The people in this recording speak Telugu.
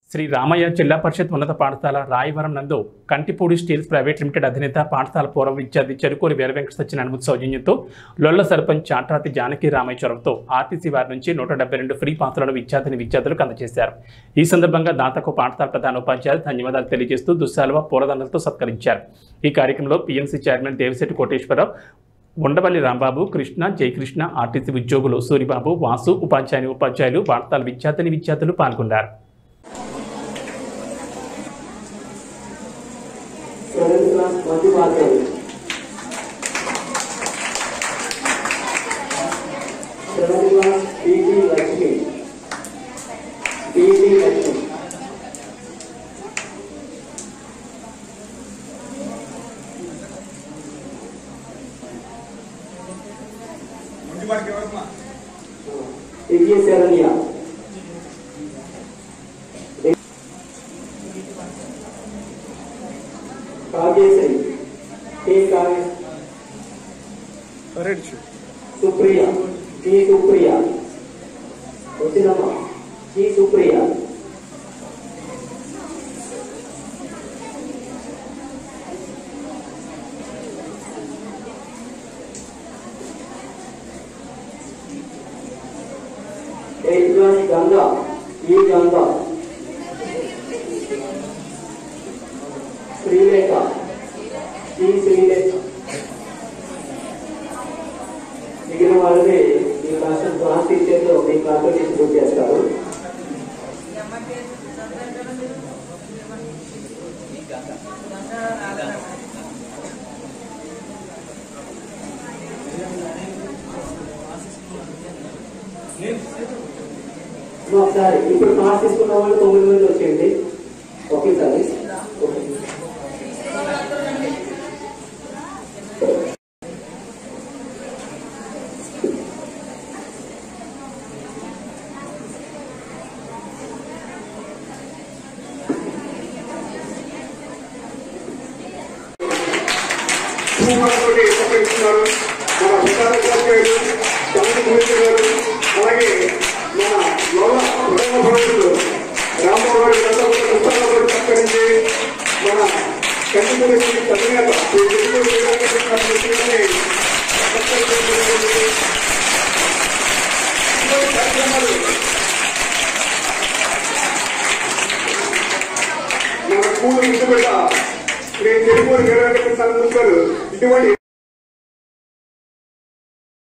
శ్రీ రామయ్య జిల్లా పరిషత్ ఉన్నత పాఠశాల రాయవరం నందు కంటిపూడి స్టీల్స్ ప్రైవేట్ లిమిటెడ్ అధినేత పాఠశాల పూర్వ విద్యార్థి చెరుకూరి వీర వెంకట సత్యనారాయణ సౌజన్యంతో లొల్ల సర్పంచ్ చాట్రాతి జానకి రామయ్య చొరవతో ఆర్టీసీ వారి నుంచి నూట డెబ్బై రెండు ఫ్రీ పాసులను విద్యార్థిని విద్యార్థులకు అందజేశారు ఈ సందర్భంగా దాతకు పాఠశాల ప్రధాన ఉపాధ్యాయులు ధన్యవాదాలు తెలియజేస్తూ దుస్సాలువ పూలదండలతో సత్కరించారు ఈ కార్యక్రమంలో PMC chairman Devisetti Koteswararao Undavalli Rambabu Krishna Jayakrishna RTC ఉద్యోగులు సూరిబాబు వాసు ఉపాధ్యాయుని ఉపాధ్యాయులు పాఠశాల విద్యార్థిని విద్యార్థులు పాల్గొన్నారు seventh class Manju Bhargavi seventh class PG Lakshmi PG Lakshmi ముందు వాడికి ఎవరమ్మా Divya Saranya Kavyasri K Kavya ready Supriya G Supriya వచ్చిందమ్మా G Supriya eighth class Ganga ఈ గంగా శ్రీలేఖ ఈ శ్రీలేఖ మిగిలిన వాళ్ళని మీ క్లాస్ క్లాస్ టీచర్లు మీ క్లాస్లో డిస్ట్రిబ్యూట్ చేస్తారు ఒకసారి ఇప్పుడు క్లాస్ తీసుకున్న వాళ్ళు తొమ్మిది మంది వచ్చేయండి ఒకేసారి ఓకే భూమాతోటి సహకరిస్తున్నారు మన విశాల ఉపాధ్యాయులు చంద్ర ముహిత గారు అలాగే మన లోల ప్రధాన భటులు రాంబాబు గారు గత పుస్తకాలతో సహకరించి మన కంటిపూడి శ్రీ తల్లినేత శ్రీ వెంకటేశ్వర వీరాంజనేయ స్వామి విషయాన్ని సత్కరించడం జరిగింది. ఇటువంటి కార్యక్రమాలు మన స్కూల్ ముద్దుబిడ్డ శ్రీ చెరుకూరు వీరాంజనేయ స్వామి గారు ఇటువంటి